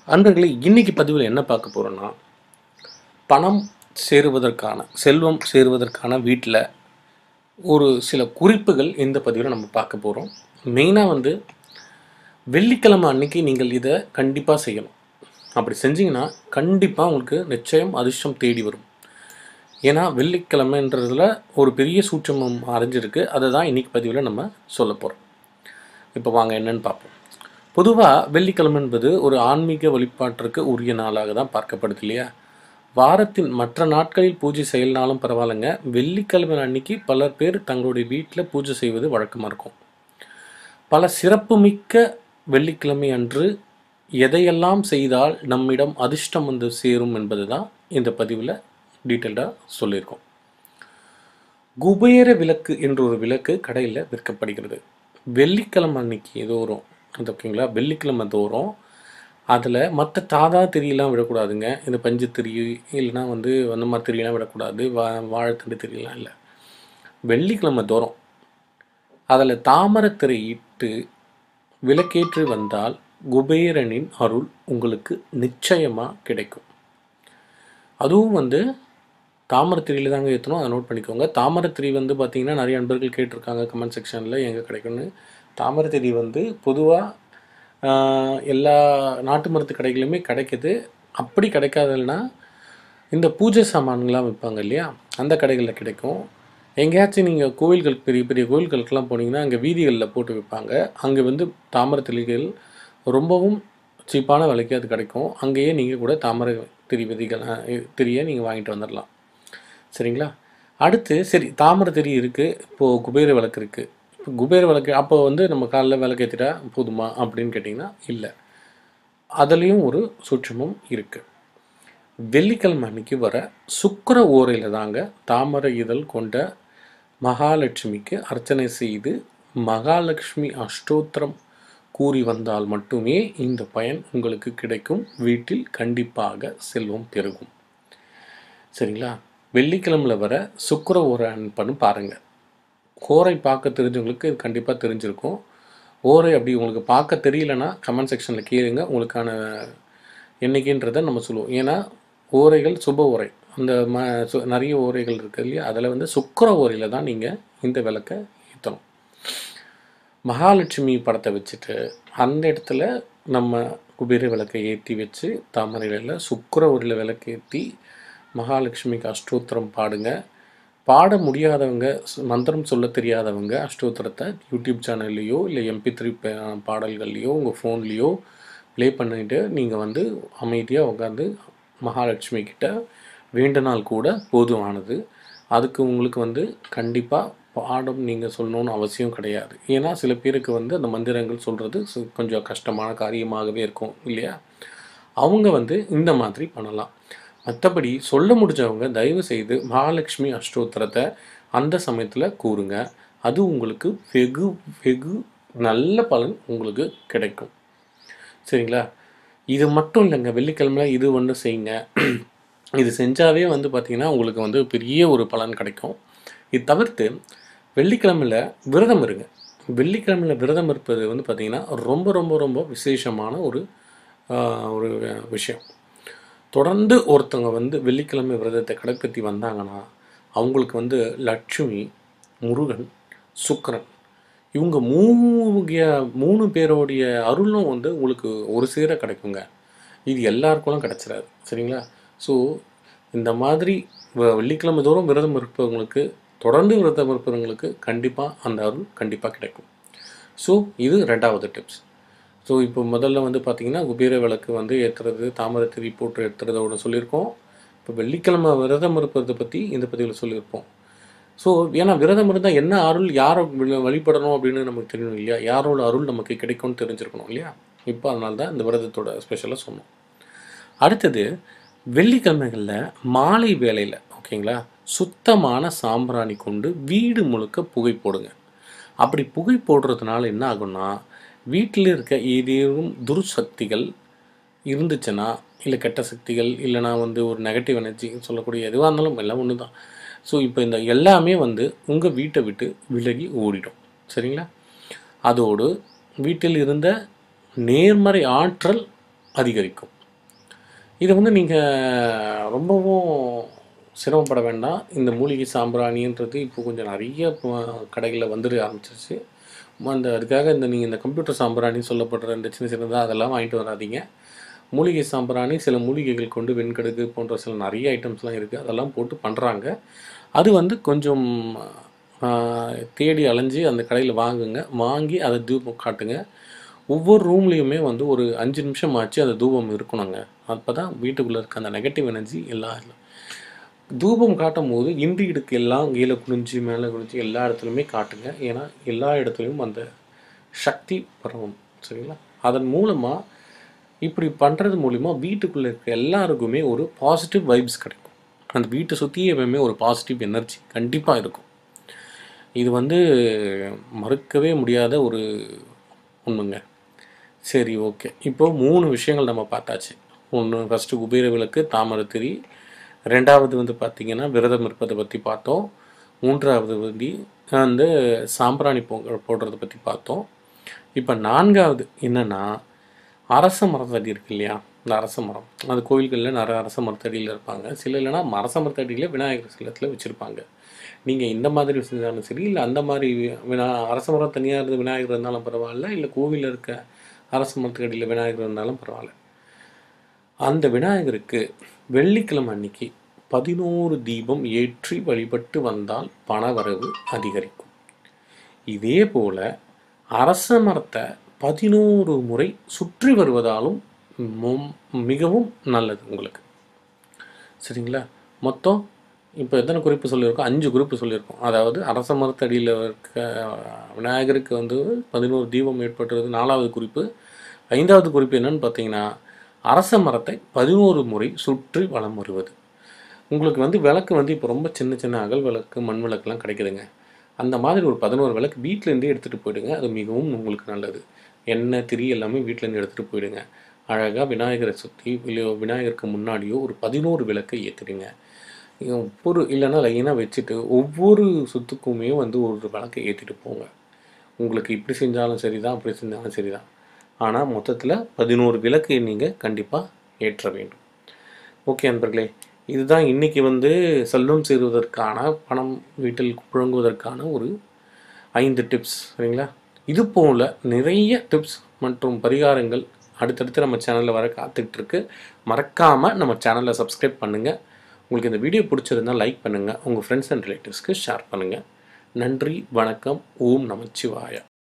அன்பர்களே இன்னைக்கு பதிவில் என்ன பார்க்க போகிறோன்னா பணம் சேருவதற்கான செல்வம் சேருவதற்கான வீட்டில் ஒரு சில குறிப்புகள் இந்த பதிவில் நம்ம பார்க்க போகிறோம் மெயினாக வந்து வெள்ளிக்கிழமை அன்னைக்கு நீங்கள் இதை கண்டிப்பாக செய்யணும் அப்படி செஞ்சீங்கன்னா கண்டிப்பாக உங்களுக்கு நிச்சயம் அதிர்ஷ்டம் தேடி வரும் ஏன்னா வெள்ளிக்கிழமைன்றதுல ஒரு பெரிய சூட்சமம் அரைஞ்சிருக்கு அதை தான் இன்னைக்கு பதிவில் நம்ம சொல்ல போகிறோம் இப்போ வாங்க என்னன்னு பார்ப்போம் பொதுவாக வெள்ளிக்கிழமை என்பது ஒரு ஆன்மீக வழிபாட்டிற்கு உரிய நாளாக தான் பார்க்கப்படுது இல்லையா வாரத்தின் மற்ற நாட்களில் பூஜை செய்யலனாலும் பரவாயில்லைங்க வெள்ளிக்கிழமை அன்னைக்கு பலர் பேர் தங்களுடைய வீட்டில் பூஜை செய்வது வழக்கமாக இருக்கும் பல சிறப்புமிக்க வெள்ளிக்கிழமை அன்று எதையெல்லாம் செய்தால் நம்மிடம் அதிர்ஷ்டம் வந்து சேரும் என்பது தான் இந்த பதிவில் டீட்டெயில்டாக சொல்லியிருக்கோம் குபேர விளக்கு என்ற ஒரு விளக்கு கடையில் விற்கப்படுகிறது வெள்ளிக்கிழமை அன்னைக்கு தோறும் அது ஓகேங்களா வெள்ளிக்கிழமை தோறும் அதில் மற்ற தாதா திரியெல்லாம் விடக்கூடாதுங்க இந்த பஞ்சு திரி இல்லைன்னா வந்து அந்த மாதிரி திரியெல்லாம் விடக்கூடாது வா வாழைத்தண்டு திரியெல்லாம் இல்லை வெள்ளிக்கிழமை தோறும் அதில் தாமரத்திரை இட்டு விளக்கேற்றி வந்தால் குபேரனின் அருள் உங்களுக்கு நிச்சயமாக கிடைக்கும் அதுவும் வந்து தாமரத்திரியில் தாங்க ஏற்றணும் அதை நோட் பண்ணிக்கோங்க தாமரத்திரி வந்து பார்த்தீங்கன்னா நிறைய நண்பர்கள் கேட்டிருக்காங்க கமெண்ட் செக்ஷனில் எங்கே கிடைக்கும்னு தாமரத்திரி வந்து பொதுவாக எல்லா நாட்டு மருந்து கடைகளுமே கிடைக்குது அப்படி கிடைக்காதுன்னா இந்த பூஜை சாமான்கள்லாம் விற்பாங்க இல்லையா அந்த கடைகளில் கிடைக்கும் எங்கேயாச்சும் நீங்கள் கோவில்கள் பெரிய பெரிய கோவில்களுக்கெல்லாம் போனீங்கன்னா அங்கே வீதிகளில் போட்டு விற்பாங்க அங்கே வந்து தாமரத்திரிகள் ரொம்பவும் சீப்பான விலைக்கு அது கிடைக்கும் அங்கேயே நீங்கள் கூட தாமரை திரி விதிகள் திரியை நீங்கள் வாங்கிட்டு வந்துடலாம் சரிங்களா அடுத்து சரி தாமரை திரி இருக்குது இப்போது குபேர விளக்கு இருக்குது இப்போ குபேர விளக்கு அப்போ வந்து நம்ம காலைல விளக்கேற்றிட்டா போதுமா அப்படின்னு கேட்டிங்கன்னா இல்லை அதுலேயும் ஒரு சூட்சமும் இருக்குது வெள்ளிக்கிழமை அன்னைக்கு வர சுக்கர ஓரையில் தாங்க தாமரை இதழ் கொண்ட மகாலட்சுமிக்கு அர்ச்சனை செய்து மகாலட்சுமி அஷ்டோத்திரம் கூறி வந்தால் மட்டுமே இந்த பயன் உங்களுக்கு கிடைக்கும் வீட்டில் கண்டிப்பாக செல்வம் பெருகும் சரிங்களா வெள்ளிக்கிழமையில வர சுக்கர ஓரை அனுப்பன்னு பாருங்கள் ஓரை பார்க்க தெரிஞ்சவங்களுக்கு இது கண்டிப்பாக தெரிஞ்சிருக்கும் ஓரை அப்படி உங்களுக்கு பார்க்க தெரியலனா கமெண்ட் செக்ஷனில் கேளுங்க உங்களுக்கான எண்ணிக்கைன்றதை நம்ம சொல்லுவோம் ஏன்னா ஓரைகள் சுப ஓரை அந்த ம சு- நிறைய ஓரைகள் இருக்கு இல்லையா அதில் வந்து சுக்கர ஓரையில் தான் நீங்கள் இந்த விளக்கை ஏற்றணும் மகாலட்சுமி படத்தை வச்சுட்டு அந்த இடத்துல நம்ம குபேர விளக்கை ஏற்றி வச்சு தாமரையில் சுக்கர ஓரையில் விளக்கு ஏற்றி மகாலட்சுமிக்கு அஷ்டோத்திரம் பாடுங்க பாட முடியாதவங்க ஸ்- மந்திரம் சொல்ல தெரியாதவங்க அஷ்டோத்திரத்தை யூடியூப் சேனல்லையோ இல்லை எம்பி த்ரீ பாடல்கள்லையோ உங்கள் ஃபோன்லேயோ ப்ளே பண்ணிட்டு நீங்கள் வந்து அமைதியாக உட்காந்து மகாலட்சுமி கிட்ட வேண்டினால் கூட போதுமானது அதுக்கு உங்களுக்கு வந்து கண்டிப்பாக பாடம் நீங்கள் சொல்லணும்னு அவசியம் கிடையாது ஏன்னா சில பேருக்கு வந்து அந்த மந்திரங்கள் சொல்கிறது கொஞ்சம் கஷ்டமான காரியமாகவே இருக்கும் இல்லையா அவங்க வந்து இந்த மாதிரி பண்ணலாம் மற்றபடி சொல்ல முடிஞ்சவங்க தயவு செய்து மகாலட்சுமி அஷ்டோத்திரத்தை அந்த சமயத்தில் கூறுங்க அது உங்களுக்கு வெகு வெகு நல்ல பலன் உங்களுக்கு கிடைக்கும் சரிங்களா இது மட்டும் இல்லைங்க வெள்ளிக்கிழமையில இது ஒன்று செய்யுங்க இது செஞ்சாவே வந்து பார்த்தீங்கன்னா உங்களுக்கு வந்து பெரிய ஒரு பலன் கிடைக்கும் இது தவிர்த்து வெள்ளிக்கிழமையில விரதம் இருங்க வெள்ளிக்கிழமையில விரதம் இருப்பது வந்து பார்த்தீங்கன்னா ரொம்ப ரொம்ப ரொம்ப விசேஷமான ஒரு ஆஹ், ஒரு விஷயம் தொடர்ந்து ஒருத்தவங்க வந்து வெள்ளிக்கிழமை விரதத்தை கடைப்பிடித்து வந்தாங்கன்னா அவங்களுக்கு வந்து லட்சுமி முருகன் சுக்கிரன் இவங்க மூணு மூணு பேரோடைய அருளும் வந்து உங்களுக்கு ஒரு சேர கிடைக்குங்க இது எல்லாருக்கும் கிடைச்சிடாது சரிங்களா ஸோ இந்த மாதிரி வ- வெள்ளிக்கிழமை தோறும் விரதம் இருப்பவங்களுக்கு தொடர்ந்து விரதம் இருப்பவங்களுக்கு கண்டிப்பாக அந்த அருள் கண்டிப்பாக கிடைக்கும் ஸோ இது ரெண்டாவது டிப்ஸ் ஸோ இப்போ முதல்ல வந்து பார்த்தீங்கன்னா குபேர விளக்கு வந்து ஏற்றுறது தாமரை திரி போட்டு ஏற்றுறதோட சொல்லியிருக்கோம் இப்போ வெள்ளிக்கிழமை விரதம் இருப்பதை பற்றி இந்த பதிவில் சொல்லியிருப்போம் ஸோ ஏன்னா விரதம் இருந்தால் என்ன அருள் யாரை வி- வழிபடணும் அப்படின்னு நமக்கு தெரியணும் இல்லையா யாரோட அருள் நமக்கு கிடைக்கும்னு தெரிஞ்சிருக்கணும் இல்லையா இப்போ அதனால தான் இந்த விரதத்தோட ஸ்பெஷலாக சொன்னோம் அடுத்தது வெள்ளிக்கிழமைகளில் மாலை வேளையில் ஓகேங்களா சுத்தமான சாம்பிராணி கொண்டு வீடு முழுக்க புகை போடுங்க அப்படி புகை போடுறதுனால என்ன ஆகும்னா வீட்டில் இருக்க ஏதேனும் துர்சக்திகள் இருந்துச்சுன்னா இல்லை கெட்ட சக்திகள் இல்லைனா வந்து ஒரு நெகட்டிவ் எனர்ஜி சொல்லக்கூடிய எதுவாக இருந்தாலும் எல்லாம் ஒன்று தான் ஸோ இப்போ இந்த எல்லாமே வந்து உங்கள் வீட்டை விட்டு விலகி ஓடிடும் சரிங்களா அதோடு வீட்டில் இருந்த நேர்மறை ஆற்றல் அதிகரிக்கும் இதை வந்து நீங்கள் ரொம்பவும் சிரமப்பட வேண்டாம் இந்த மூலிகை சாம்பிராணின்றது இப்போ கொஞ்சம் நிறைய கடைகளில் வந்துட ஆரம்பிச்சிருச்சு அந்த அதுக்காக இந்த நீங்கள் இந்த கம்ப்யூட்டர் சாம்பிராணி சொல்லப்படுற இந்த சின்ன சின்னதாக அதெல்லாம் வாங்கிட்டு வராதீங்க மூலிகை சாம்பிராணி சில மூலிகைகள் கொண்டு வெண்கடுகு போன்ற சில நிறைய ஐட்டம்ஸ்லாம் இருக்குது அதெல்லாம் போட்டு பண்ணுறாங்க அது வந்து கொஞ்சம் ஆஹ், தேடி அலைஞ்சு அந்த கடையில் வாங்குங்க வாங்கி அதை தூபம் காட்டுங்க ஒவ்வொரு ரூம்லேயுமே வந்து ஒரு அஞ்சு நிமிஷம் ஆச்சு அந்த தூபம் இருக்கணுங்க அப்போ தான் வீட்டுக்குள்ளே இருக்க அந்த நெகட்டிவ் எனர்ஜி எல்லாம் இதுல. தூபம் காட்டும் போது இண்டு இடுக்கு எல்லாம் கீழே குனிஞ்சு மேலே குனிஞ்சு எல்லா இடத்துலையுமே காட்டுங்க ஏன்னா எல்லா இடத்துலையும் அந்த சக்தி பரவும் சரிங்களா அதன் மூலமாக இப்படி பண்ணுறது மூலிமா வீட்டுக்குள்ளே இருக்க எல்லாருக்குமே ஒரு பாசிட்டிவ் வைப்ஸ் கிடைக்கும் அந்த வீட்டை சுற்றி எப்பவுமே ஒரு பாசிட்டிவ் எனர்ஜி கண்டிப்பாக இருக்கும் இது வந்து மறுக்கவே முடியாத ஒரு உண்மைங்க சரி ஓகே இப்போ மூணு விஷயங்கள் நம்ம பார்த்தாச்சு ஒன்று ஃபஸ்ட்டு குபேர விளக்கு தாமரத்திரி ரெண்டாவது வந்து பார்த்திங்கன்னா விரதம் இருப்பதை பற்றி பார்த்தோம் மூன்றாவது வந்து வந்து சாம்பிராணி பொங்கல் போடுறத பற்றி பார்த்தோம் இப்போ நான்காவது என்னென்னா அரச மரத்தடி இருக்கு இல்லையா இந்த அரச மரம் அது கோயில்களில் நிறைய அரச மரத்தடியில் இருப்பாங்க சில இல்லைன்னா அரச மரத்தடியில் விநாயகர் சிலத்தில் வச்சுருப்பாங்க நீங்கள் இந்த மாதிரி செஞ்சாலும் சரி இல்லை அந்த மாதிரி வினா அரச மரம் தனியாக இருந்து விநாயகர் இருந்தாலும் பரவாயில்ல இல்லை கோவிலில் இருக்க அரச மரத்தடியில் விநாயகர் இருந்தாலும் பரவாயில்ல அந்த விநாயகருக்கு வெள்ளிக்கிழமை அன்னைக்கு பதினோரு தீபம் ஏற்றி வழிபட்டு வந்தால் பணவரவு அதிகரிக்கும் இதே போல அரச மரத்தை பதினோரு முறை சுற்றி வருவதாலும் மொம்- மிகவும் நல்லது உங்களுக்கு சரிங்களா மொத்தம் இப்போ எத்தனை குறிப்பு சொல்லியிருக்கோம் அஞ்சு குறிப்பு சொல்லியிருக்கோம் அதாவது அரச மரத்தடியில் இருக்க விநாயகருக்கு வந்து பதினோரு தீபம் ஏற்பட்டுறது நாலாவது குறிப்பு ஐந்தாவது குறிப்பு என்னன்னு பார்த்தீங்கன்னா அரச மரத்தை பதினோரு முறை சுற்றி வலம் வருவது உங்களுக்கு வந்து விளக்கு வந்து இப்போ ரொம்ப சின்ன சின்ன அகல் விளக்கு மண் விளக்குலாம் கிடைக்குதுங்க அந்த மாதிரி ஒரு பதினோரு விளக்கு வீட்டிலேருந்தே எடுத்துகிட்டு போயிடுங்க அது மிகவும் உங்களுக்கு நல்லது எண்ணெய் திரி எல்லாமே வீட்டிலேருந்து எடுத்துகிட்டு போயிடுங்க அழகாக விநாயகரை சுற்றி இல்லை விநாயகருக்கு முன்னாடியோ ஒரு பதினோரு விளக்கை ஏற்றிடுங்க ஒவ்வொரு இல்லைன்னா லைனாக வச்சுட்டு ஒவ்வொரு சுத்துக்குமே வந்து ஒரு விளக்கை ஏற்றிட்டு போங்க உங்களுக்கு இப்படி செஞ்சாலும் சரி தான் அப்படி செஞ்சாலும் சரி தான் ஆனால் மொத்தத்தில் பதினோரு விளக்கு நீங்கள் கண்டிப்பாக ஏற்ற வேண்டும் ஓகே நண்பர்களே இதுதான் இன்னைக்கு வந்து செல்வம் சேருவதற்கான பணம் வீட்டில் புழங்குவதற்கான ஒரு ஐந்து டிப்ஸ் சரிங்களா இது போல் நிறைய டிப்ஸ் மற்றும் பரிகாரங்கள் அடுத்தடுத்து நம்ம சேனலில் வர காத்துக்கிட்டு இருக்கு மறக்காமல் நம்ம சேனலை சப்ஸ்கிரைப் பண்ணுங்கள் உங்களுக்கு இந்த வீடியோ பிடிச்சிருந்தா லைக் பண்ணுங்கள் உங்கள் ஃப்ரெண்ட்ஸ் அண்ட் ரிலேட்டிவ்ஸ்க்கு ஷேர் பண்ணுங்கள் நன்றி வணக்கம் ஓம் நமச்சிவாய